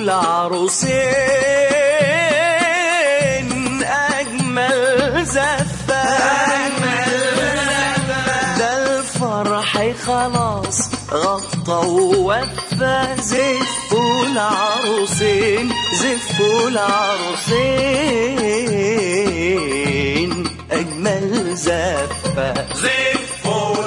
العروسين أجمل زفة ده الفرح خلاص غطى ووفى زفوا العروسين زفوا العروسين أجمل زفة زفوا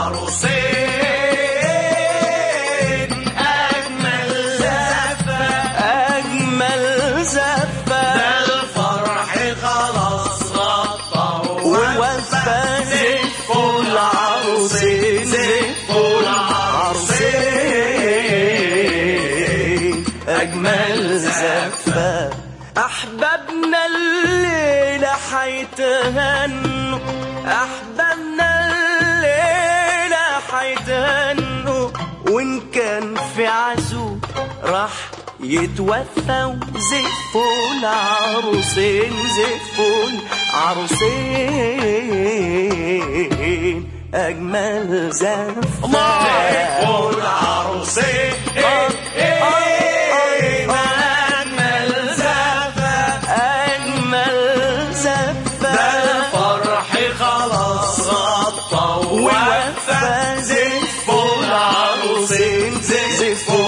العروسين أجمل زفة أجمل زفة الفرح خلاص غطى ووفى زفوا العروسين زفوا العروسين أجمل زفة أحبابنا الليلة حيتهنوا أحبابنا الليلة حيتهنوا وإن كان في عزو راح يتوفى وزفوا العروسين زفوا العروسين أجمل زفة زفوا العروسين أجمل زفة أجمل زفة الفرح خلاص غطى ووفى زفوا العروسين زفوا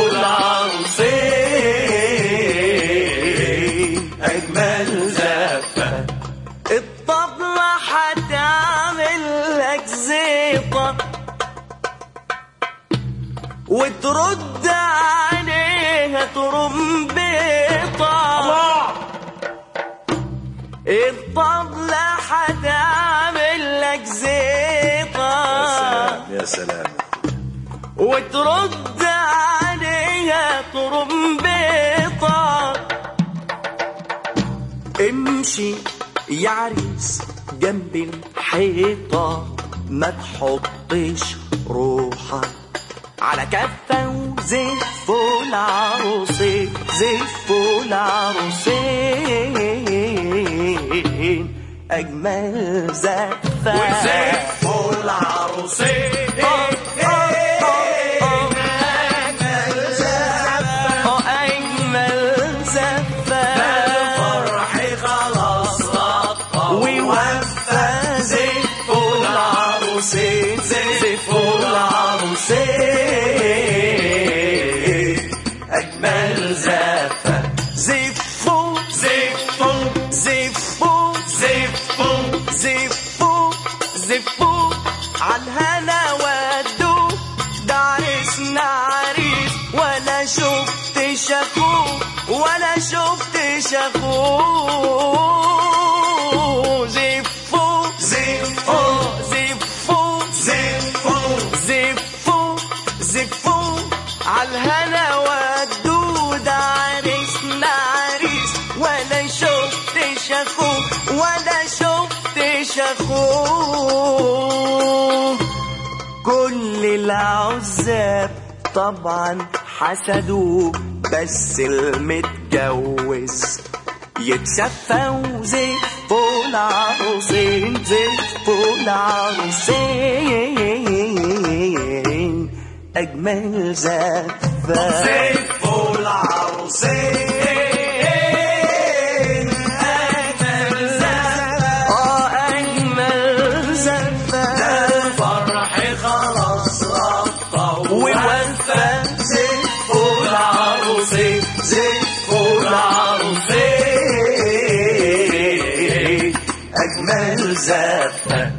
العروسين أجمل زفة الطبلة حتعمل لك زيطة وترد عليها ترمبيطة الطبلة حتعمل لك زيطة يا سلام وترد عليها ترمبيطة امشي يا عريس جنب الحيطة ما تحطش روحك على كفة وزفوا العروسين زفوا العروسين أجمل زفة وزفوا العروسين أجمل زفة آه، أجمل زفة الفرح خلاص غطى ووفى زفوا العروسين زفوا العروسين أجمل زفة زفوا زفوا زفوا زفوا زفوا زفوا عالهنا ودوا ده عريسنا عريس ولا شفت شافوه ولا شفت شافوه زفوا زفوا زفوا زفوا زفوا زفوا عالهنا ودوا ده عريسنا عريس ولا شفت شافوه ولا شفت شافوه كل العزاب طبعا حسدوه بس المتجوز يتشفى وزفوا العروسين زفوا العروسين أجمل زفة زفوا العروسين أجمل زفة آه أجمل زفة الفرح خلاص غطى ووفى زفوا العروسين زفوا العروسين أجمل زفة